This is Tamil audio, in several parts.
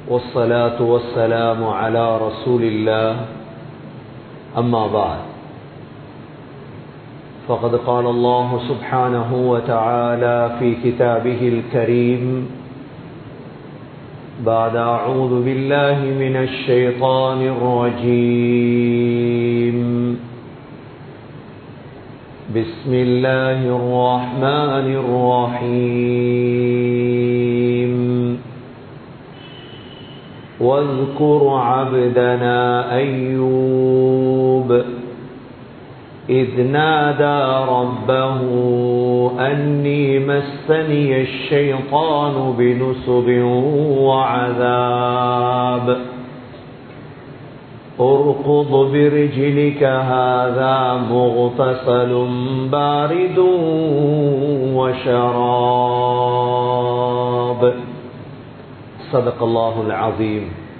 والصلاة والسلام على رسول الله أما بعد فقد قال الله سبحانه وتعالى في كتابه الكريم بعد أعوذ بالله من الشيطان الرجيم بسم الله الرحمن الرحيم واذكر عبدنا أيوب إذ نادى ربه أني مسني الشيطان بنصب وعذاب اركض برجلك هذا مغتسل بارد وشراب صدق الله العظيم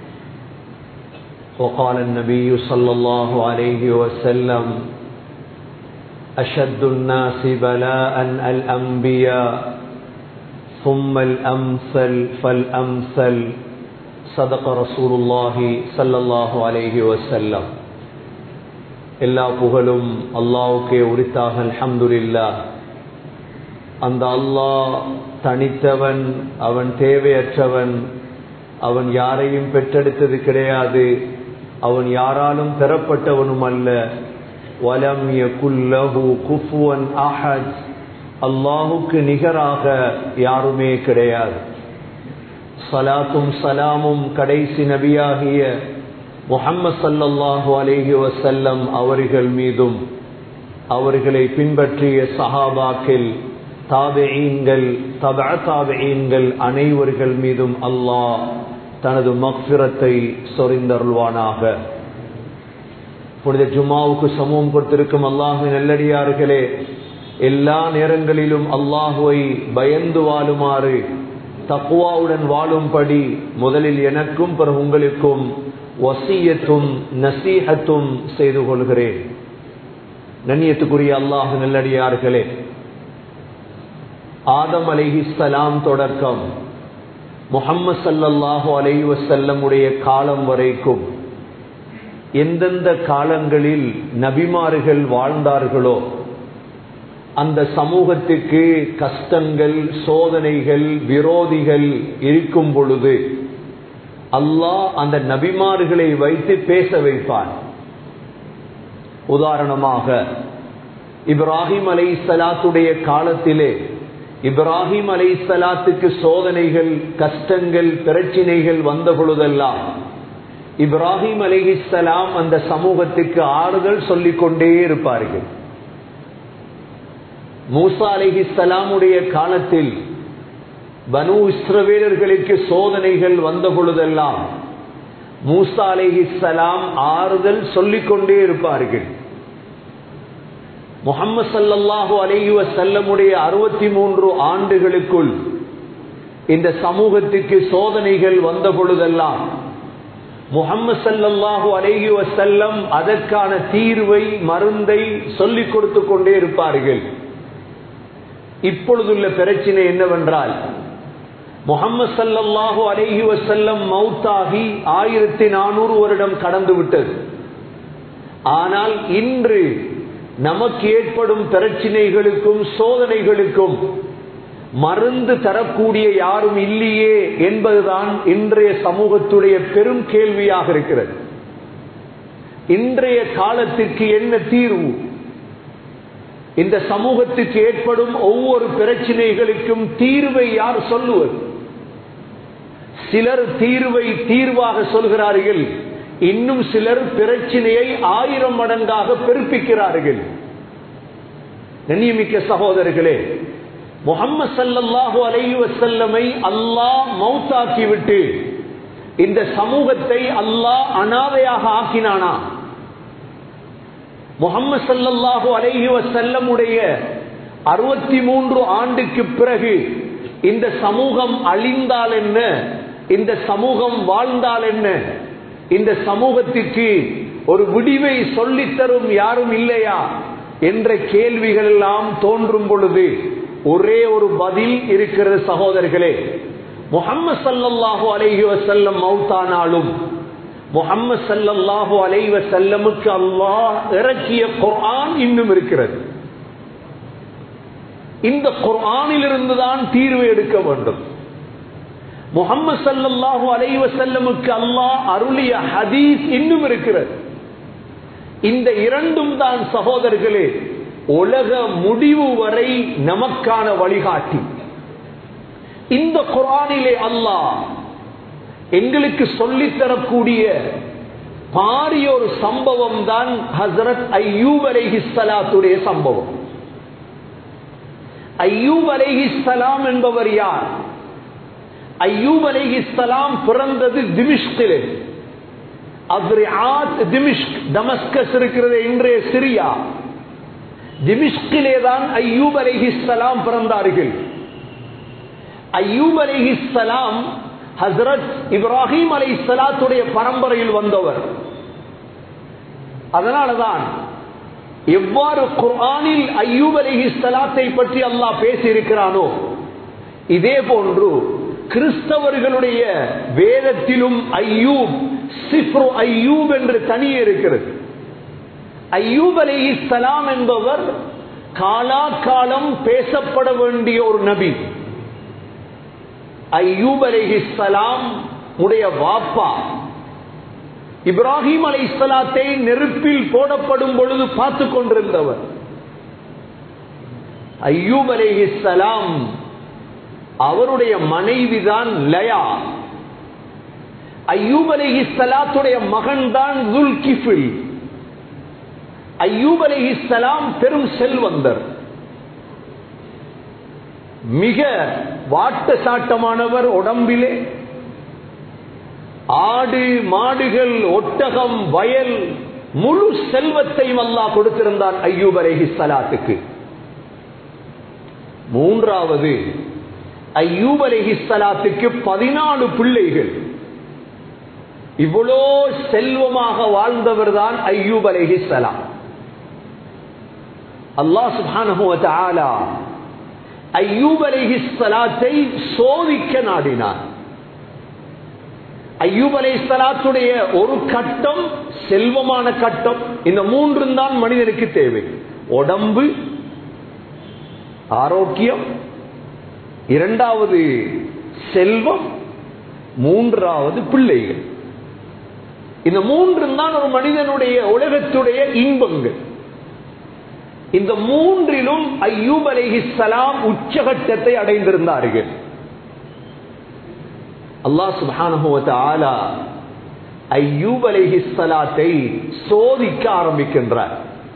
وقال النبي صلى الله عليه وسلم أشد الناس بلاء الأنبياء ثم الأمثل فالأمثل صدق رسول الله صلى الله عليه وسلم எல்லா புகழும் அல்லாவுக்கே உரித்தாக அல்ஹம்துலில்லா அந்த அல்லாஹ் தனித்தவன் அவன் தேவையற்றவன் அவன் யாரையும் பெற்றெடுத்தது கிடையாது அவன் யாராலும் பெறப்பட்டவனும் அல்ல வலம் யகுல்லஹு குஃபுவன் அஹத் அல்லாஹுக்கு நிகராக யாருமே கிடையாது சலாத்தும் சலாமும் கடைசி நபியாகிய முஹம்மது சல்லல்லாஹு அலேஹி வசல்லம் அவர்கள் மீதும் அவர்களை பின்பற்றிய சஹாபாக்கில் தாபெயீன்கள் தப தாபெயீன்கள் அனைவர்கள் மீதும் அல்லாஹ் தனது மக்பிரத்தை சொரிந்தருள்வானாக புனித ஜும்மாவுக்கு சமூகம் கொடுத்திருக்கும் அல்லாஹு நல்லடியார்களே எல்லா நேரங்களிலும் அல்லாஹுவை பயந்து வாழுமாறு தக்குவாவுடன் வாழும்படி முதலில் எனக்கும் பிறகு உங்களுக்கும் வசியத்தும் நசீகத்தும் செய்து கொள்கிறேன் நன்னியத்துக்குரிய அல்லாஹு நல்லடியார்களே ஆதம் அலிஹிஸ்லாம் தொடக்கம் முகம்மது சல்லல்லாஹு அலஹி வசல்லமுடைய காலம் வரைக்கும் எந்தெந்த காலங்களில் நபிமார்கள் வாழ்ந்தார்களோ அந்த சமூகத்துக்கு கஷ்டங்கள் சோதனைகள் விரோதிகள் இருக்கும் பொழுது அல்லாஹ் அந்த நபிமார்களை வைத்து பேச வைப்பான் உதாரணமாக இப்ராஹிம் அலை சலாத்துடைய காலத்திலே இப்ராஹிம் அலை சலாத்துக்கு சோதனைகள் கஷ்டங்கள் பிரச்சினைகள் வந்த பொழுதெல்லாம் இப்ராஹிம் அலிஹிஸ்லாம் அந்த சமூகத்துக்கு ஆறுதல் சொல்லிக் கொண்டே இருப்பார்கள் மூசா அலிஹிஸ்லாமுடைய காலத்தில் பனு இஸ்ரவேலர்களுக்கு சோதனைகள் வந்த பொழுதெல்லாம் மூசா அலிஹிஸ்லாம் ஆறுதல் சொல்லிக் கொண்டே இருப்பார்கள் முகமது சல்லாஹூ அலஹி வசல்லமுடைய அறுபத்தி மூன்று ஆண்டுகளுக்குள் இந்த சமூகத்துக்கு சோதனைகள் வந்த பொழுதெல்லாம் முகமது சல்லாஹூ அலஹி வசல்லம் அதற்கான தீர்வை மருந்தை சொல்லிக் கொடுத்து கொண்டே இருப்பார்கள் இப்பொழுதுள்ள பிரச்சனை என்னவென்றால் முகமது சல்லாஹூ அலஹி வசல்லம் மவுத்தாகி ஆயிரத்தி நானூறு வருடம் கடந்து விட்டது ஆனால் இன்று நமக்கு ஏற்படும் பிரச்சினைகளுக்கும் சோதனைகளுக்கும் மருந்து தரக்கூடிய யாரும் இல்லையே என்பதுதான் இன்றைய சமூகத்துடைய பெரும் கேள்வியாக இருக்கிறது இன்றைய காலத்திற்கு என்ன தீர்வு இந்த சமூகத்துக்கு ஏற்படும் ஒவ்வொரு பிரச்சனைகளுக்கும் தீர்வை யார் சொல்லுவது சிலர் தீர்வை தீர்வாக சொல்கிறார்கள் இன்னும் சிலர் பிரச்சனையை ஆயிரம் மடங்காக பெருப்பிக்கிறார்கள் நன்னியமிக்க சகோதரர்களே முகம்மது சல்லல்லாஹு அலைஹி வசல்லமை அல்லாஹ் மௌத்தாக்கிவிட்டு இந்த சமூகத்தை அல்லாஹ் அனாதையாக ஆக்கினானா முகம்மது சல்லல்லாஹு அலைஹி வசல்லமுடைய அறுபத்தி மூன்று ஆண்டுக்கு பிறகு இந்த சமூகம் அழிந்தால் என்ன இந்த சமூகம் வாழ்ந்தால் என்ன இந்த சமூகத்திற்கு ஒரு விடிவை சொல்லித்தரும் யாரும் இல்லையா என்ற கேள்விகள் எல்லாம் தோன்றும் பொழுது ஒரே ஒரு பதில் இருக்கிறது சகோதரர்களே முகம்மது சல்லல்லாஹு அலைஹி வசல்லம் மௌத்தானாலும் முகம்மது சல்லல்லாஹு அலைஹி வசல்லமுக்கு அல்லாஹ் இறக்கிய குர்ஆன் இன்னும் இருக்கிறது இந்த குர்ஆனிலிருந்து தான் தீர்வு எடுக்க வேண்டும் முகம்மது சல்லல்லாஹு அலைஹி வசல்லமுக்கு அல்லாஹ் அருளிய ஹதீஸ் இன்னும் இருக்கிறது இந்த இரண்டும் தான் சகோதரர்களே உலக முடிவு வரை நமக்கான வழிகாட்டி இந்த குரானிலே அல்லாஹ் எங்களுக்கு சொல்லித்தரக்கூடிய பாரிய ஒரு சம்பவம் தான் ஹசரத் ஐயூப் அலைஹிஸ்ஸலாத்துடைய சம்பவம் ஐயூப் அலைஹிஸ்ஸலாம் என்பவர் யார் ஐயூப் அலைஹிஸ்ஸலாம் பிறந்தது திமிஷ்கிலே அப்ரிஆத் திமிஷ்க் டமஸ்கஸ் இருக்கிறது இன்றைய சிரியா திமிஷ்கிலே தான் ஐயூப் அலைஹிஸ்ஸலாம் பிறந்தார்கள் ஐயூப் அலைஹிஸ்ஸலாம் ஹசரத் இப்ராஹிம் அலை சலாத்துடைய பரம்பரையில் வந்தவர் அதனாலதான் எவ்வாறு குர்ஆனில் ஐயூப் அலிஹி சலாத்தை பற்றி அல்லாஹ் பேசியிருக்கிறானோ இதே போன்று கிறிஸ்தவர்களுடைய வேதத்திலும் ஐயூப் சிஃப்ரு ஐயூப் என்று தனியே இருக்கிறது ஐயூப் அலிஹி சலாம் என்பவர் காலாகாலம் பேசப்பட வேண்டிய ஒரு நபி ஐயூப் அலிஹிஸ்லாம் உடைய வாப்பா இப்ராஹிம் அலை இஸ்லாத்தை நெருப்பில் போடப்படும் பொழுது பார்த்து கொண்டிருந்தவர் ஐயூப் அலிஹிஸ்லாம் அவருடைய மனைவிதான் லயா ஐயூப் அலிஹிஸ்லாத்துடைய மகன் தான் துல்கிஃபில் ஐயூப் அலிஹிஸ்லாம் பெரும் செல்வந்தர் மிக வாட்ட சாட்டமானவர் உடம்பிலே ஆடு மாடுகள் ஒட்டகம் வயல் முழு செல்வத்தையும் அல்லாஹ் கொடுத்திருந்தான் ஐயூப் அலேஹி சலாத்துக்கு மூன்றாவது ஐயூப் அலேஹி சலாத்துக்கு பதினாலு பிள்ளைகள் இவ்வளோ செல்வமாக வாழ்ந்தவர் தான் ஐயூப் அலேஹி சலாம் அல்லாஹ் சுபானு ஆலா ஐயூப் அலைஹி சலாத்தை சோதிக்க நாடினார் ஐயூப் அலை சலாத்துடைய ஒரு கட்டம் செல்வமான கட்டம் இந்த மூன்று தான் மனிதனுக்கு தேவை உடம்பு ஆரோக்கியம் இரண்டாவது செல்வம் மூன்றாவது பிள்ளைகள் இந்த மூன்று தான் ஒரு மனிதனுடைய உலகத்துடைய இன்பங்கள் இந்த மூன்றிலும் ஐயூப் அலைஹிஸ்ஸலாம் உச்சகட்டத்தை அடைந்திருந்தார்கள் அல்லாஹ் சுப்ஹானஹு வ தஆலா ஐயூப் அலைஹிஸ்ஸலாத்தை சோதிக்க ஆரம்பிக்கின்றார்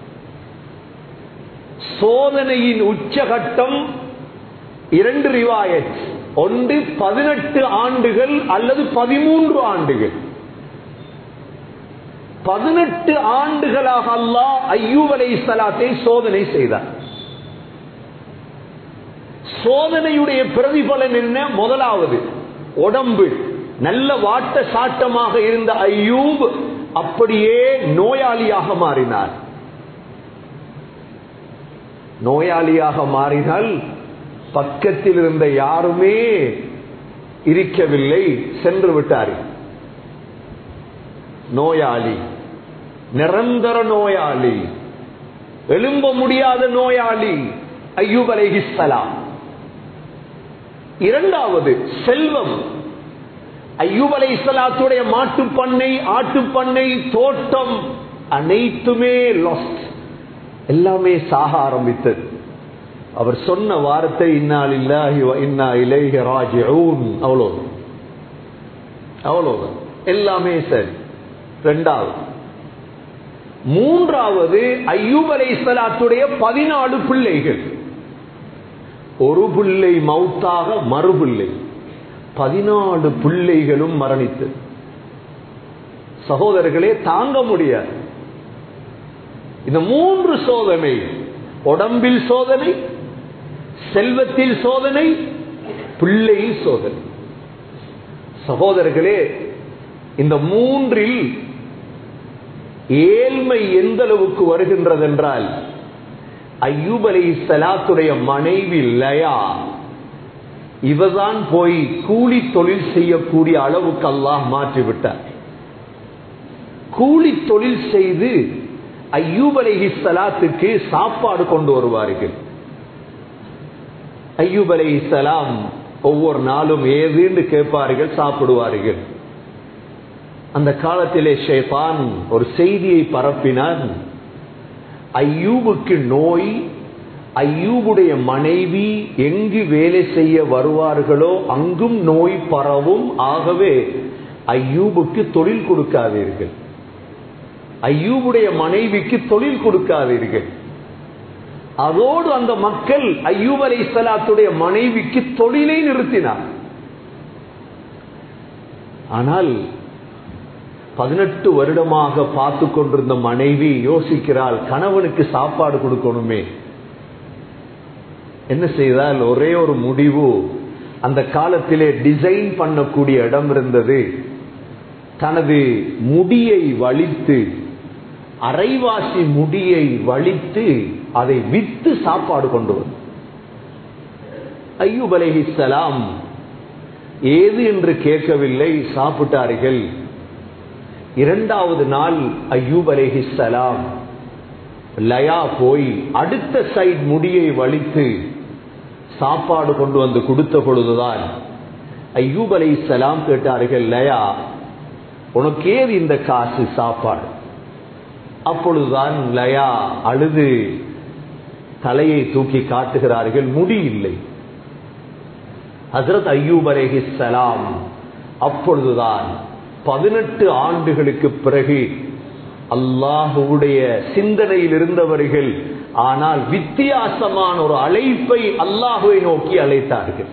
சோதனையின் உச்சகட்டம் இரண்டு ரிவாயத் ஒன்று பதினெட்டு ஆண்டுகள் அல்லது பதிமூன்று ஆண்டுகள் பதினெட்டு ஆண்டுகளாக அல்லாஹ் ஐயூப் அலை சலாத்தை சோதனை செய்தார் சோதனையுடைய பிரதிபலன் என்ன முதலாவது உடம்பு நல்ல வாட்ட சாட்டமாக இருந்த ஐயூப் அப்படியே நோயாளியாக மாறினார் நோயாளியாக மாறினால் பக்கத்தில் இருந்த யாருமே இருக்கவில்லை சென்று விட்டார்கள் நோயாளி நிரந்தர நோயாளி எழும்ப முடியாத நோயாளி ஐயூப் அலைஹிஸ்ஸலாம் இரண்டாவது செல்வம் ஐயூப் அலை இஸ்லாத்துடைய மாட்டு பண்ணை ஆட்டு பண்ணை தோட்டம் அனைத்துமே லாஸ்ட் எல்லாமே சாக ஆரம்பித்தது அவர் சொன்ன வார்த்தை இன்னால் இல்லாஹி இன்னா இலைஹி ராஜிஊன் அவ்வளவு அவ்வளவுதான் எல்லாமே சரி ரெண்டாவது மூன்றாவது ஐயூப் அலை இஸ்லாத்துடைய பதினாலு பிள்ளைகள் ஒரு பிள்ளை மௌத்தாக மறு பிள்ளை பதினாலு பிள்ளைகளும் மரணித்து சகோதரர்களே தாங்க முடியாது இந்த மூன்று சோதனை உடம்பில் சோதனை செல்வத்தில் சோதனை பிள்ளையில் சோதனை சகோதரர்களே இந்த மூன்றில் ஏழ்மை எந்த அளவுக்கு வருகின்றது என்றால் ஐயூப் அலி சலாத்துடைய மனைவி லயா இவதான் போய் கூலி தொழில் செய்யக்கூடிய அளவுக்கு அல்லாஹ் மாற்றிவிட்டார் கூலி தொழில் செய்து ஐயூப் அலைஹி சலாத்துக்கு சாப்பாடு கொண்டு வருவார்கள் ஐயூப் அலைஹி சலாம் ஒவ்வொரு நாளும் ஏதுன்னு கேட்பார்கள் சாப்பிடுவார்கள் அந்த காலத்திலே ஷேதான் ஒரு செய்தியை பரப்பினான் ஐயூபுக்கு நோய் ஐயூபுடைய மனைவி எங்கு வேலை செய்ய வருவார்களோ அங்கும் நோய் பரவும் ஆகவே ஐயூபுக்கு தொழில் கொடுக்காதீர்கள் ஐயூபுடைய மனைவிக்கு தொழில் கொடுக்காதீர்கள் அதோடு அந்த மக்கள் ஐயூப் அலை சலாத்துடைய மனைவிக்கு தொழிலை நிறுத்தினார் ஆனால் பதினெட்டு வருடமாக பார்த்து கொண்டிருந்த மனைவி யோசிக்கிறாள் கணவனுக்கு சாப்பாடு கொடுக்கணுமே என்ன செய்தால் ஒரே ஒரு முடிவு அந்த காலத்திலே டிசைன் பண்ணக்கூடிய இடம் இருந்தது தனது முடியை வலித்து அரைவாசி முடியை வலித்து அதை வித்து சாப்பாடு கொண்டு வந்து ஐயூப் அலைஹிஸ்ஸலாம் ஏது என்று கேட்கவில்லை சாப்பிட்டார்கள் இரண்டாவது நாள் ஐயூப் அலைஹிஸ்ஸலாம் லயா போய் அடுத்த சைட் முடியை வலித்து சாப்பாடு கொண்டு வந்து கொடுத்த பொழுதுதான் ஐயூப் அலைஹிஸ்ஸலாம் கேட்டார்கள் லயா உனக்கு ஏது இந்த காசு சாப்பாடு அப்பொழுதுதான் லயா அழுது தலையை தூக்கி காட்டுகிறார்கள் முடி இல்லை ஹசரத் ஐயூப் அலைஹிஸ்ஸலாம் அப்பொழுதுதான் பதினெட்டு ஆண்டுகளுக்கு பிறகு அல்லாஹுடைய சிந்தனையில் இருந்தவர்கள் ஆனால் வித்தியாசமான ஒரு அழைப்பை அல்லாஹுவை நோக்கி அழைத்தார்கள்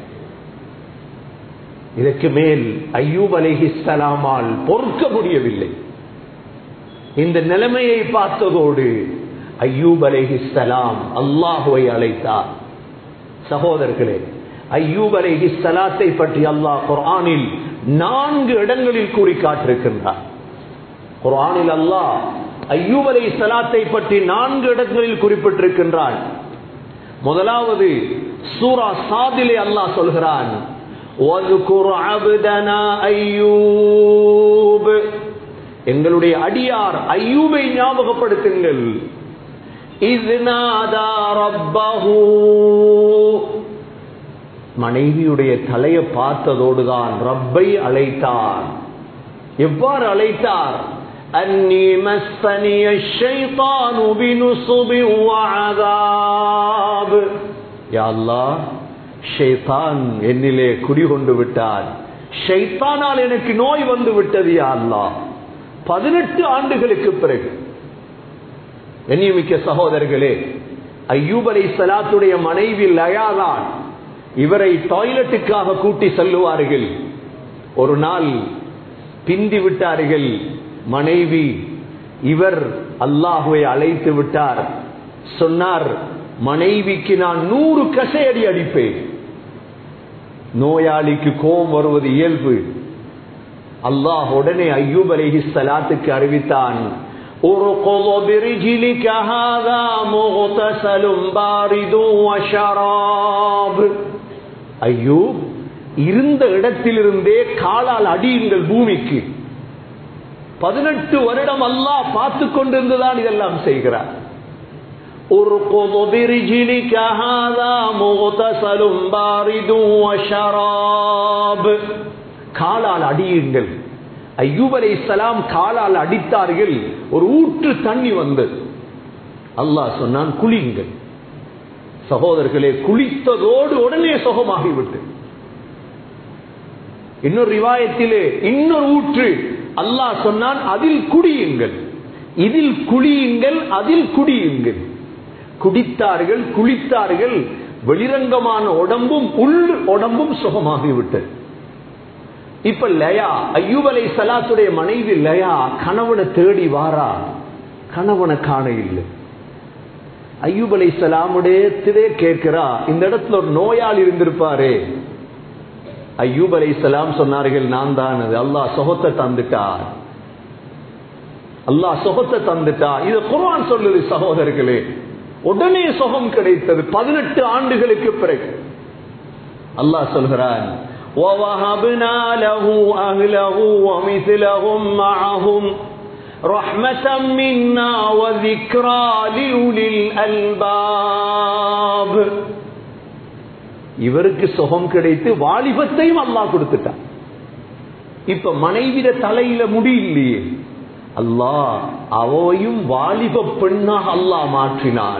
இதற்கு மேல் ஐயூப் அலைஹிஸ்ஸலாமால் பொறுக்க முடியவில்லை இந்த நிலைமையை பார்த்ததோடு ஐயூப் அலைஹிஸ்ஸலாம் அல்லாஹுவை அழைத்தார் சகோதரர்களே ஐயூப் அலைஹி சலாத்தை பற்றி அல்லாஹ் குர்ஆனில் நான்கு இடங்களில் கூறி காட்டிருக்கின்றார் குர்ஆனில் அல்லாஹ் ஐயூப் அலை சலாத்தை பற்றி நான்கு இடங்களில் குறிப்பிட்டிருக்கின்றான் முதலாவது சூரா சாதிலே அல்லாஹ் சொல்கிறான் وَاذْكُرْ عَبْدَنَا أَيُّوبَ எங்களுடைய அடியார் ஐயூபை ஞாபகப்படுத்துங்கள் إِذْ نَادَى رَبَّهُ மனைவியுடைய தலையை பார்த்ததோடுதான் ரப்பை அழைத்தார் எவ்வாறு அழைத்தார் أني مسني الشيطان بنصب وعذاب يا الله ஷைத்தான் என்னிலே குடிகொண்டு விட்டார் ஷைத்தானால் எனக்கு நோய் வந்து விட்டது யா அல்லாஹ் பதினெட்டு ஆண்டுகளுக்கு பிறகு எண்ணியமிக்க சகோதரர்களே ஐயூப் அலை சலாத்துடைய மனைவி லயாதான் இவரை டாய்லெட்டுக்காக கூட்டி செல்லுவார்கள் ஒரு நாள் பிந்தி விட்டார்கள் மனைவி இவர் அல்லாஹுவை அழைத்து விட்டார் சொன்னார் மனைவிக்கு நான் நூறு கசையடி அடிப்பேன் நோயாளிக்கு கோபம் வருவது இயல்பு அல்லாஹ் உடனே ஐயூப் அலைஹி சலாத்துக்கு அறிவித்தான் ارقض برجلك هذا مغتسل بارد وشراب ஐயூப் இருந்த இடத்திலிருந்தே காலால் அடியுங்கள் பூமிக்கு பதினெட்டு வருடம் அல்லாஹ் பார்த்து கொண்டிருந்துதான் இதெல்லாம் செய்கிறார் ارقض برجلك هذا مغتسل بارد وشراب காலால் அடியுங்கள் ஐயூப் அலை சலாம் காலால் அடித்தார்கள் ஒரு ஊற்று தண்ணி வந்தது அல்லாஹ் சொன்னான் குளியுங்கள் சகோதரர்களே குளித்ததோடு உடனே சுகமாகிவிட்டு இன்னொரு ரிவாயத்திலே இன்னொரு ஊற்று அல்லாஹ் சொன்னான் அதில் குடியுங்கள் இதில் குளியுங்கள் அதில் குடியுங்கள் குடித்தார்கள் குளித்தார்கள் வெளிரங்கமான உடம்பும் உள் உடம்பும் சுகமாகிவிட்டது இப்ப லயா ஐயூப் அலை சலாத்துடைய மனைவி லயா கணவனை தேடி வாரா கணவனை காண இல்லை ஐயூப் அலை சலாமுடைய திரே கேட்கிறா இந்த இடத்துல ஒரு நோயாளி இருந்திருப்பாரு ஐயூப் அலை சலாம் சொன்னார்கள் நான் தான் அது அல்லாஹ் சுகத்தை தந்துட்டார் அல்லாஹ் சுகத்தை தந்துட்டா இது குர்ஆன் சொல்லுது சகோதரர்களே உடனே சுகம் கிடைத்தது பதினெட்டு ஆண்டுகளுக்கு பிறகு அல்லாஹ் சொல்கிறான் وَوَهَبْنَا لَهُ أَهْلَهُ وَمِثْلَهُمْ مَعَهُمْ رَحْمَةً مِنَّا وَذِكْرَى لِأُولِي الْأَلْبَابِ இவருக்கு சுகம் கிடைத்து வாலிபத்தையும் அல்லாஹ் கொடுத்துட்டான் இப்ப மனைவிட தலையில முடி இல்லையே அல்லாஹ் அவையும் வாலிப பெண்ணாக அல்லாஹ் மாற்றினான்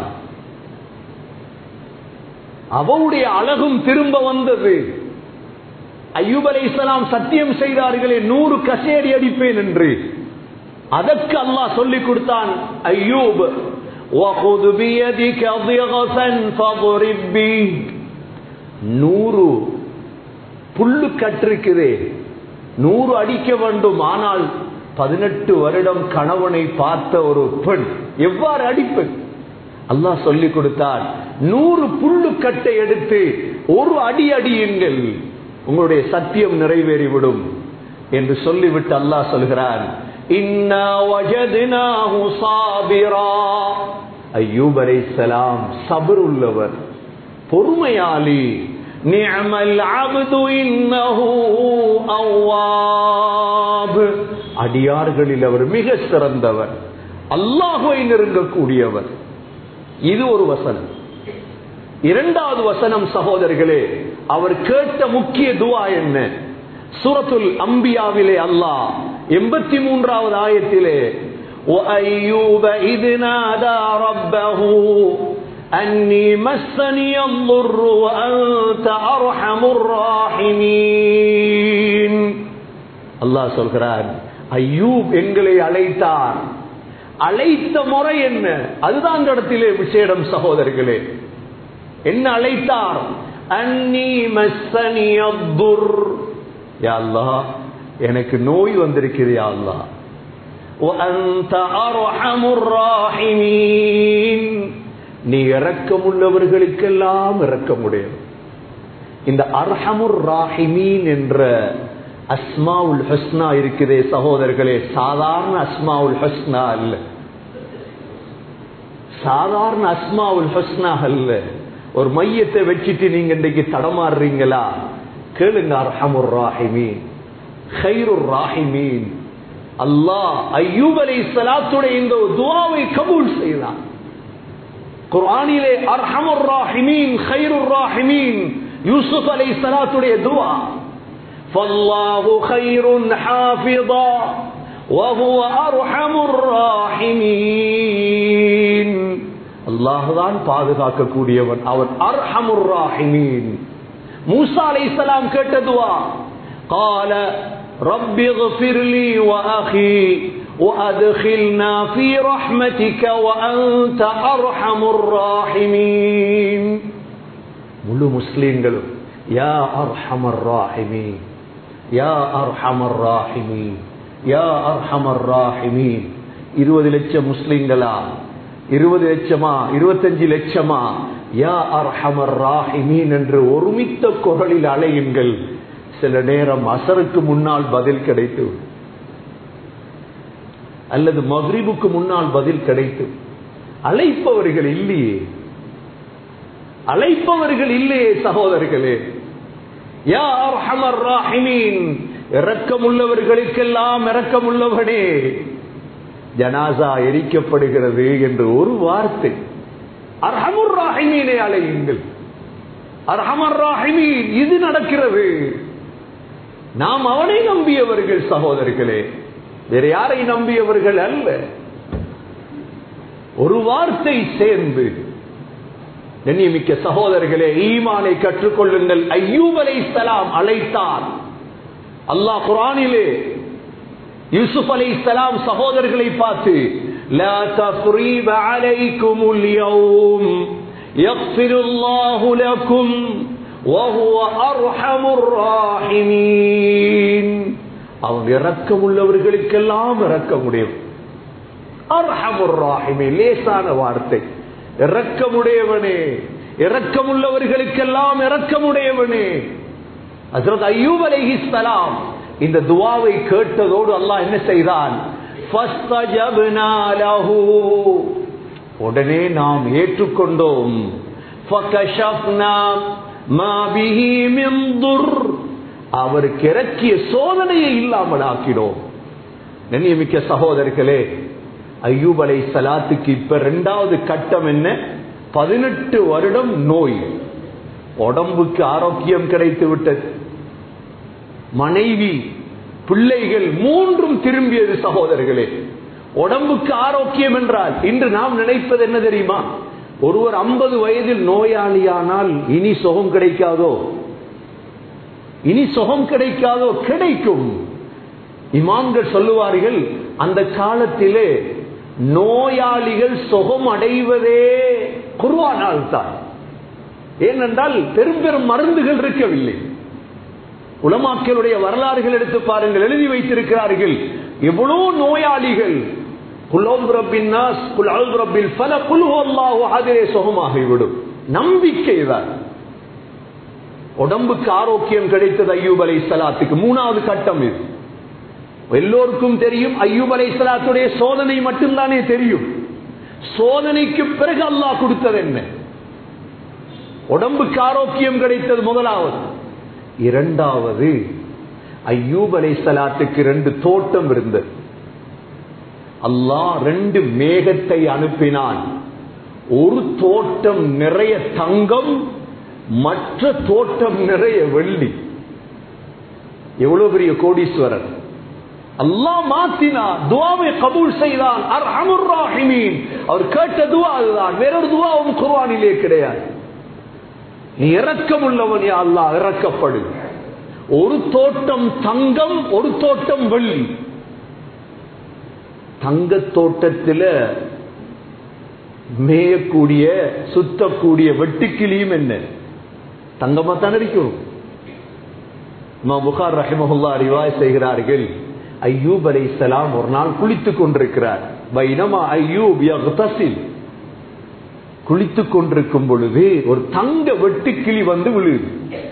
அவளுடைய அழகும் திரும்ப வந்தது ஐயூப் அலை இஸ்லாம் சத்தியம் செய்தார்களே நூறு கசேரி அடிப்பேன் என்று அதற்கு அல்லாஹ் சொல்லிக் கொடுத்தான் ஐயூப் وَخُذْ بِيَدِكَ ضِغْثًا فَاضْرِبْ بِهِ நூறு புல்லு கற்றிருக்குதே நூறு அடிக்க வேண்டும் ஆனால் பதினெட்டு வருடம் கணவனை பார்த்த ஒரு பெண் எவ்வாறு அடிப்பது அல்லாஹ் சொல்லிக் கொடுத்தார் நூறு புல்லு கட்டை எடுத்து ஒரு அடி அடியுங்கள் உங்களுடைய சத்தியம் நிறைவேறிவிடும் என்று சொல்லிவிட்டு அல்லாஹ் சொல்கிறான் ஐயூப் அலைசலாம் சபர் உள்ளவர் பொறுமையாளி நிஅமல் அப்து இன்னஹு அவ்வாப் அடியார்களில் அவர் மிக சிறந்தவர் அல்லாஹுவை நெருங்கக்கூடியவர் இது ஒரு வசனம் இரண்டாவது வசனம் சகோதரர்களே அவர் கேட்ட முக்கிய துவா என்ன சூரத்துல் அம்பியாவிலே அல்லாஹ் எண்பத்தி மூன்றாவது ஆயத்திலே وَأَيُّوبَ إِذْ نَادَى رَبَّهُ أَنِّي مَسَّنِيَ الضُّرُّ وَأَنْتَ أَرْحَمُ الراحمين அல்லாஹ் சொல்கிறார் ஐயூப் எங்களை அழைத்தார் அழைத்த முறை என்ன அதுதான் இந்த இடத்திலே விசேடம் சகோதரர்களே என்ன அழைத்தார் அன்னி மஸ்ஸனியத்துர் யா அல்லாஹ் எனக்கு நோய் வந்திருக்குது யா அல்லாஹ் وأنت أرحم الراحمين நீ இரக்கமுள்ளவர்களுக்கெல்லாம் இரக்கமுடையவர் இந்த அர்ஹமுர் ராஹிமீன் என்ற அஸ்மாவுல் ஹஸ்னா இருக்குதே சகோதரர்களே சாதாரண அஸ்மாவுல் ஹஸ்னா அல்ல சாதாரண அஸ்மாவுல் ஹஸ்னா அல்ல ஒரு மையத்தை வச்சுட்டு நீங்க இன்றைக்கு தடமாறுறீங்களா கேளுங்க அர்ஹமுர் ராஹிமீன் ஹைருர் ராஹிமீன் அல்லாஹ் ஐயூப் அலை சலாத்துடைய இந்த துவாவை கபூல் செய்தான் குர்ஆனிலே அர்ஹமுர் ராஹிமீன் ஹைருர் ராஹிமீன் யூசுப் அலை சலாத்துடைய துவா فالله خير حافظا وهو أرحم الراحمين அல்லாஹ் தான் பாதுகாக்கக்கூடியவன் அவன் அர்ஹமுர் ராஹிமீன் மூசா அலைஹிஸ்ஸலாம் கேட்ட துவா قال رب اغفر لي واخي وادخلنا في رحمتك وانت ارحم الراحمين முழு முஸ்லிம்களும் யா அர்ஹமர் ராஹிமீன் யா அர்ஹமர் ராஹிமீன் யா அர்ஹமர் ராஹிமீன் இருபது லட்சம் முஸ்லிம்களா இருபது லட்சமா இருபத்தஞ்சு லட்சமா யா அர்ஹமர் ராஹிமீன் என்று ஒருமித்த குரலில் அலையுங்கள் சில நேரம் அசருக்கு முன்னால் பதில் கிடைத்து அல்லது மக்ரிபுக்கு முன்னால் பதில் கிடைத்து அழைப்பவர்கள் இல்லையே அழைப்பவர்கள் இல்லையே சகோதரர்களே யா அர்ஹமர் ராஹிமீன் இரக்கமுள்ளவர்களுக்கெல்லாம் இரக்கமுள்ளவனே ஜனாசா எரிக்கப்படுகிறது என்று ஒரு வார்த்தை அர்ஹமுர் ராஹிமீனை அழையுங்கள் அர்ஹமர் ராஹிமீன் இது நடக்கிறது நாம் அவனை நம்பியவர்கள் சகோதரர்களே வேற யாரை நம்பியவர்கள் அல்ல ஒரு வார்த்தை சேர்ந்து கண்ணியமிக்க சகோதரர்களே ஈமானை கற்றுக்கொள்ளுங்கள் ஐயூப் அலை சலாம் அழைத்தார் அல்லாஹ் குரானிலே யூசுப் அலை சலாம் சகோதரர்களை பார்த்து لا تقريب عليكم اليوم يغفر الله لكم وهو أرحم الراحمين அவன் இரக்கம் உள்ளவர்களுக்கெல்லாம் இரக்கமுடையவன் அர்ஹமுர் ராஹிமே லேசான வார்த்தை இரக்கமுடையவனே இரக்கமுள்ளவர்களுக்கெல்லாம் இரக்கமுடையவனே ஹசரத் ஐயூப் அலைஹிஸ்ஸலாம் இந்த துவாவை கேட்டதோடு அல்லாஹ் என்ன செய்தான் ஃபஸ்தஜப்னா லஹு உடனே நாம் ஏற்றுக்கொண்டோம் ஃபகஷஃப்னா மா பிஹி மின் துர் அவருக்கு இறக்கிய சோதனையை இல்லாமல் ஆக்கினோம் கண்ணியமிக்க சகோதரர்களே ஐயூப் அலை சலாத்துக்கு இப்ப இரண்டாவது கட்டம் என்ன பதினெட்டு வருடம் நோய் உடம்புக்கு ஆரோக்கியம் கிடைத்து விட்டது மனைவி பிள்ளைகள் மூன்றும் திரும்பியது சகோதரர்களே உடம்புக்கு ஆரோக்கியம் என்றால் இன்று நாம் நினைப்பது என்ன தெரியுமா ஒருவர் ஐம்பது வயதில் நோயாளியானால் இனி சுகம் கிடைக்காதோ இனி சுகம் கிடைக்காதோ கிடைக்கும் இமாம்கள் சொல்லுவார்கள் அந்த காலத்திலே நோயாளிகள் சுகம் அடைவதே குருவானால் தான் ஏனென்றால் பெரும் பெரும் மருந்துகள் இருக்கவில்லை உலமாக்களுடைய வரலாறுகள் எடுத்து பாருங்கள் எழுதி வைத்திருக்கிறார்கள் எவ்வளவு நோயாளிகள் சுகமாகிவிடும் நம்பிக்கை தான் உடம்புக்கு ஆரோக்கியம் கிடைத்தது ஐயூப் அலை சலாத்துக்கு மூணாவது கட்டம் இது எல்லோருக்கும் தெரியும் ஐயூப் அலை சலாத்துடைய சோதனை மட்டும்தானே தெரியும் சோதனைக்கு பிறகு அல்லாஹ் கொடுத்தது என்ன உடம்புக்கு ஆரோக்கியம் கிடைத்தது முதலாவது இரண்டாவது ஐயூப் அலை சலாத்துக்கு ரெண்டு தோட்டம் இருந்தது அல்லாஹ் ரெண்டு மேகத்தை அனுப்பினான் ஒரு தோட்டம் நிறைய தங்கம் மற்ற தோட்டம் நிறைய வெள்ளி எவ்வளவு பெரிய கோடீஸ்வரர் அல்லாஹ் மாத்தினா துவாவை கபூல் செய்தான் அவர் கேட்ட துவா அதுதான் வேறொரு துவாவும் குர்வானிலே கிடையாது நீ இறக்கம் உள்ளவன் யா அல்லாஹ் இறக்கப்படு ஒரு தோட்டம் தங்கம் ஒரு தோட்டம் வெள்ளி தங்க தோட்டத்தில் மேயக்கூடிய சுத்தக்கூடிய வெட்டுக்கிளியும் என்ன தங்கமா தான் இருக்கிறோம் புகார் ரஹிமஹுல்லா ரிவாய் செய்கிறார்கள் ஐயூப் அலை சலாம் ஒரு நாள் குளித்துக் கொண்டிருக்கிறார் வைனமா ஐயூப் யக்தசில் குளித்துக் கொண்டிருக்கும் பொழுது ஒரு தங்க வெட்டுக்கிளி வந்து விழுது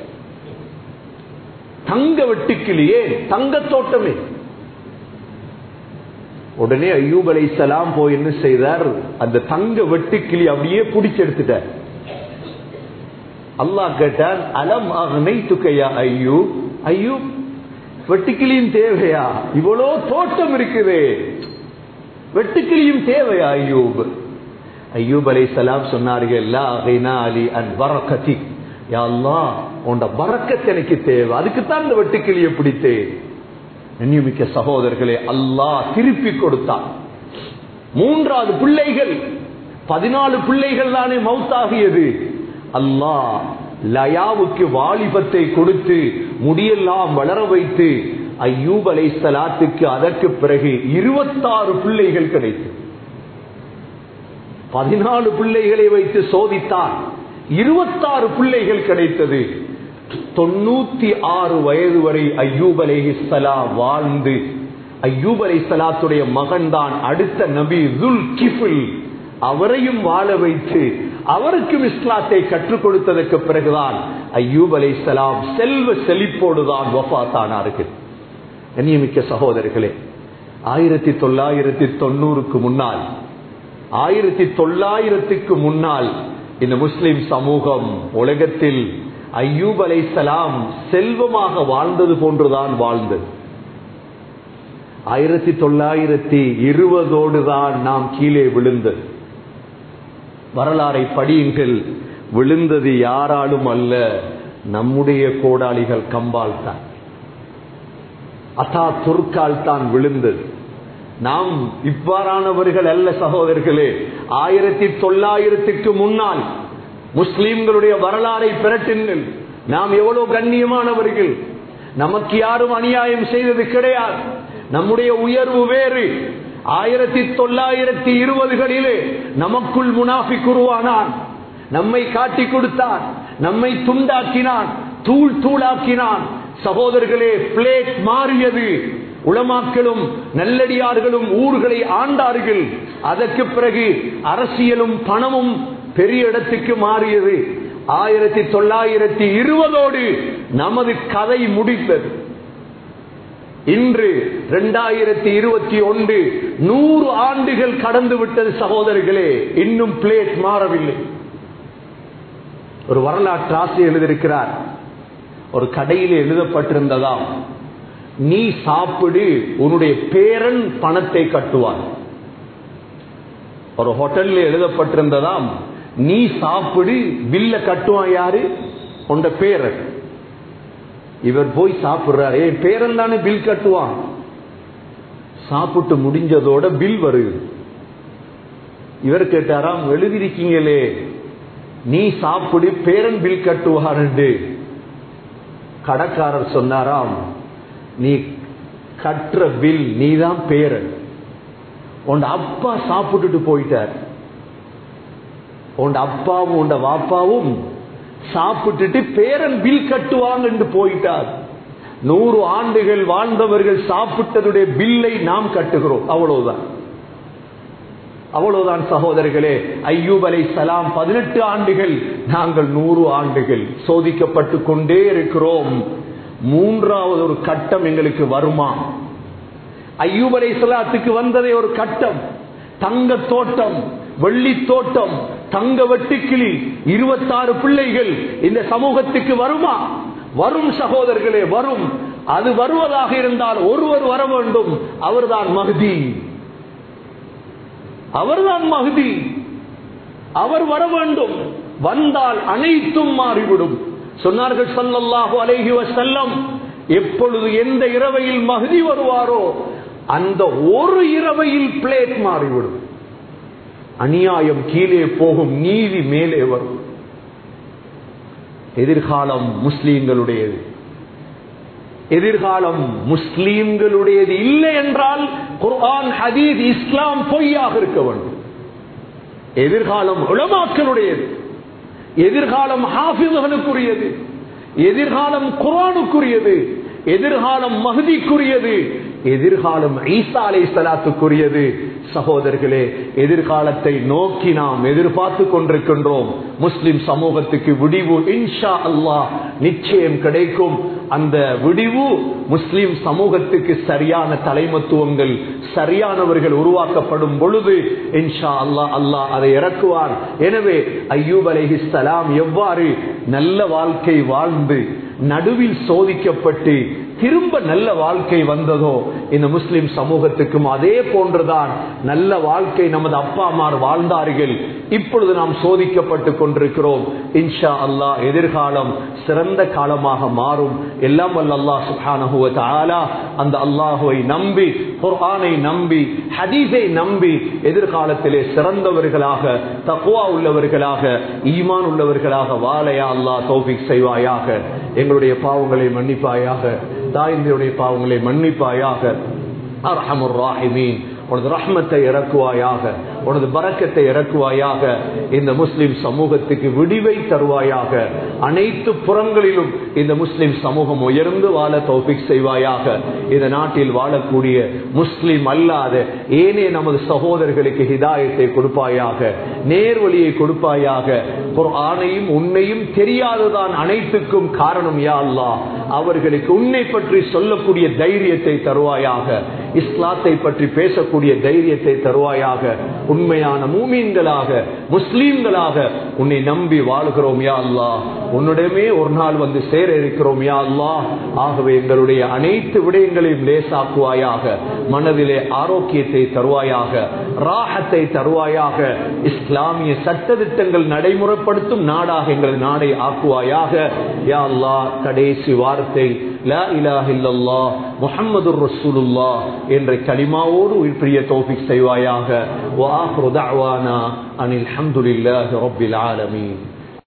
தங்க வெட்டுக்கிளியே தங்க தோட்டமே உடனே ஐயூப் அலை சலாம் போய் என்ன செய்தார் அந்த தங்க வெட்டுக்கிளி அப்படியே பிடிச்செடுத்துட்டார் அல்லாஹ் கேட்டார் அலம் அகனை துக்கையா ஐயூப் ஐயூப் வெட்டுக்கிளியும் தேவையா இவ்வளோ தோட்டம் இருக்குது வெட்டுக்கிளியும் தேவையா ஐயூப் ஐயூப் அலை சலாம் சொன்னார்கள் அலி அன் வரக்கதி யாழ்லா உண்ட பறக்கத் எனக்கு தேவை அதுக்குத்தான் இந்த வெட்டுக்கிளியை பிடித்தேன் நியமிக்க சகோதரர்களே அல்லாஹ் திருப்பி கொடுத்தான் மூன்றாவது பிள்ளைகள் பதினாலு பிள்ளைகள் தானே மவுத்தாகியது அல்லாஹ் லயாவுக்கு வாலிபத்தை கொடுத்து முடியெல்லாம் வளர வைத்து ஐயூப் அலை சலாத்துக்கு அதற்கு பிறகு இருபத்தாறு பிள்ளைகள் கிடைத்து பதினாலு பிள்ளைகளை வைத்து சோதித்தான் இருபத்தாறு பிள்ளைகள் கிடைத்தது தொண்ணூத்தி ஆறு வயது வரை ஐயூப் அலை வாழ்ந்து ஐயூப் அலை சலாத்துடைய மகன் தான் அடுத்த நபி துல் கிஃபில் அவரையும் வாழ வைத்து அவருக்கும் இஸ்லாத்தை கற்றுக் கொடுத்ததற்கு பிறகுதான் ஐயூப் அலை சலாம் செல்வ செழிப்போடுதான் வஃத்தானார்கள் கண்ணியமிக்க சகோதரர்களே ஆயிரத்தி தொள்ளாயிரத்தி தொண்ணூறுக்கு முன்னால் ஆயிரத்தி தொள்ளாயிரத்துக்கு முன்னால் இந்த முஸ்லிம் சமூகம் உலகத்தில் ஐயூப் அலை சலாம் செல்வமாக வாழ்ந்தது போன்றுதான் வாழ்ந்தது ஆயிரத்தி தொள்ளாயிரத்தி இருபதோடு தான் நாம் கீழே விழுந்தது வரலாறை படியுங்கள் விழுந்தது யாராலும் அல்ல நம்முடைய கோடாளிகள் கம்பால் தான் அத்தா துர்க்கால் தான் விழுந்தது நாம் இவ்வாறானவர்கள் அல்ல சகோதரர்களே ஆயிரத்தி தொள்ளாயிரத்துக்கு முன்னால் முஸ்லிம்களுடைய வரலாறை பிரட்டுங்கள் நாம் எவ்வளவு கண்ணியமானவர்கள் நமக்கு யாரும் அநியாயம் செய்தது கிடையாது நம்முடைய உயர்வு வேறு ஆயிரத்தி தொள்ளாயிரத்தி இருபதுகளிலே நமக்குள் முனாஃபி குருவானான் நம்மை காட்டி கொடுத்தான் நம்மை துண்டாக்கினான் தூள் தூளாக்கினான் சகோதரர்களே பிளேட் மாறியது உளமாக்களும் நல்லடியார்களும் ஊர்களை ஆண்டார்கள் அதற்கு பிறகு அரசியலும் பணமும் பெரிய இடத்துக்கு மாறியது ஆயிரத்தி தொள்ளாயிரத்தி இருபதோடு நமது கதை முடித்தது இன்று இரண்டாயிரத்தி இருபத்தி ஒன்று நூறு ஆண்டுகள் கடந்து விட்டது சகோதரர்களே இன்னும் பிளேட் மாறவில்லை ஒரு வரலாற்று ஆசிரியர் எழுதியிருக்கிறார் ஒரு கடையில் எழுதப்பட்டிருந்ததாம் நீ சாப்பிடு உன்னுடைய பேரன் பணத்தை கட்டுவான் ஒரு ஹோட்டல்ல எழுதப்பட்டிருந்ததாம் நீ சாப்பிடு பில்ல கட்டுவான் யாரு உண்ட பேரன் இவர் போய் சாப்பிடுறாரு என் பேரன் தானே பில் கட்டுவான் சாப்பிட்டு முடிஞ்சதோட பில் வருது இவர் கேட்டாராம் எழுதிருக்கீங்களே நீ சாப்பிடு பேரன் பில் கட்டுவார் என்று கடைக்காரர் சொன்னாராம் நீ கட்டுற பில் நீதான் பேரன் உன் அப்பா சாப்பிட்டுட்டு போயிட்டார் உன் அப்பாவும் உன் வாப்பாவும் சாப்பிட்டுட்டு பேரன் பில் கட்டுவாங்க போயிட்டார் நூறு ஆண்டுகள் வாழ்ந்தவர்கள் சாப்பிட்டதுடைய பில்லை நாம் கட்டுகிறோம் அவ்வளவுதான் அவ்வளவுதான் சகோதரர்களே ஐயூப் அலை சலாம் பதினெட்டு ஆண்டுகள் நாங்கள் நூறு ஆண்டுகள் சோதிக்கப்பட்டு கொண்டே இருக்கிறோம் மூன்றாவது ஒரு கட்டம் எங்களுக்கு வருமா ஐயூப் அலை சலாத்துக்கு வந்ததே ஒரு கட்டம் தங்க தோட்டம் வெள்ளி தோட்டம் தங்க வெட்டுக்கிளி இருபத்தாறு பிள்ளைகள் இந்த சமூகத்துக்கு வருமா வரும் சகோதரர்களே வரும் அது வருவதாக இருந்தால் ஒருவர் வர வேண்டும் அவர்தான் மகுதி அவர்தான் மகுதி அவர் வர வேண்டும் வந்தால் அனைத்தும் மாறிவிடும் சொன்னார்கள் சல்லல்லாஹு அலைஹி வஸல்லம் எப்பொழுது எந்த இரவையில் மகுதி வருவாரோ அந்த ஒரு இரவையில் பிளேட் மாறிவிடும் அநியாயம் கீழே போகும் நீதி மேலே வரும் எதிர்காலம் முஸ்லீம்களுடையது எதிர்காலம் முஸ்லீம்களுடையது இல்லை என்றால் குர்ஆன் ஹதீஸ் இஸ்லாம் பொய்யாக இருக்க வேண்டும் எதிர்காலம் உளமாக்களுடையது எதிர்காலம் ஹாஃபிதுகளுக்குரியது எதிர்காலம் குரானுக்குரியது எதிர்காலம் மகுதிக்குரியது எதிர்காலம் ஈசா அலை சலாத்துக்குரியது சகோதரர்களே எதிர்காலத்தை நோக்கி நாம் எதிர்பார்த்து கொண்டிருக்கின்றோம் முஸ்லிம் சமூகத்துக்கு விடிவு இன்ஷா அல்லாஹ் நிச்சயம் கிடைக்கும் அந்த விடிவு முஸ்லிம் சமூகத்துக்கு சரியான தலைமத்துவங்கள் சரியானவர்கள் உருவாக்கப்படும் பொழுது இன்ஷா அல்லாஹ் அல்லாஹ் அதை இறக்குவார் எனவே ஐயூப் அலைஹிஸ்ஸலாம் எவ்வாறு நல்ல வாழ்க்கை வாழ்ந்து நடுவில் சோதிக்கப்பட்டு திரும்ப நல்ல வாழ்க்கை வந்ததோ இந்த முஸ்லிம் சமூகத்துக்கும் அதே போன்றுதான் நல்ல வாழ்க்கை நமது அப்பா அம்மார் வாழ்ந்தார்கள் இப்பொழுது நாம் சோதிக்கப்பட்டு கொண்டிருக்கிறோம் இன்ஷா அல்லாஹ் எதிர்காலம் சிறந்த காலமாக மாறும் எல்லாம் வல்ல அல்லாஹ் சுப்ஹானஹு வ தஆலா அந்த அல்லாஹுவை நம்பி குர்ஆனை நம்பி ஹதீஸை நம்பி எதிர்காலத்திலே சிறந்தவர்களாக தக்வா உள்ளவர்களாக ஈமான் உள்ளவர்களாக வாழையா அல்லாஹ் தௌஃபிக் செய்வாயாக எங்களுடைய பாவங்களை மன்னிப்பாயாக தாயினுடைய பாவங்களை மன்னிப்பாயாக அர்ஹமுர் ராஹிமீன் உனது ரஹ்மத்தை இறக்குவாயாக உனது பறக்கத்தை இறக்குவாயாக இந்த முஸ்லிம் சமூகத்துக்கு விடிவை தருவாயாக அனைத்து புறங்களிலும் இந்த முஸ்லிம் சமூகம் உயர்ந்து வாழ தௌபிக் செய்வாயாக இந்த நாட்டில் வாழக்கூடிய முஸ்லிம் அல்லாத ஏனே நமது சகோதரர்களுக்கு ஹிதாயத்தை கொடுப்பாயாக நேர்வழியை கொடுப்பாயாக ஆணையும் உன்னையும் தெரியாததான் அனைத்துக்கும் காரணம் யா அல்லா அவர்களுக்கு உன்னை பற்றி சொல்லக்கூடிய தைரியத்தை தருவாயாக இஸ்லாத்தை பற்றி பேசக்கூடிய தைரியத்தை தருவாயாக உண்மையான மூமீன்களாக முஸ்லீம்களாக உன்னை நம்பி வாழ்கிறோம் யா அல்லா உன்னிடமே ஒரு நாள் வந்து சேர இருக்கிறோம் யா அல்லா ஆகவே எங்களுடைய அனைத்து விடயங்களையும் லேசாக்குவாயாக மனதிலே ஆரோக்கியத்தை தருவாயாக ராகத்தை தருவாயாக இஸ்லாமிய சட்டத்திட்டங்கள் நடைமுறைப்படுத்தும் நாடாக எங்கள் நாடை ஆக்குவாயாக யா அல்லா கடைசி வார்த்தை லா இலாஹ இல்லல்லாஹ் முஹம்மதுர் ரசூலுல்லாஹ் என்ற கலிமாவோடு உயிர்ப்பிரிய தௌஃபிக் செய்வாயாக வா ஆஹ்ரு தஅவானா அனில் ஹம்துலில்லாஹி ரப்பில் ஆலமீன்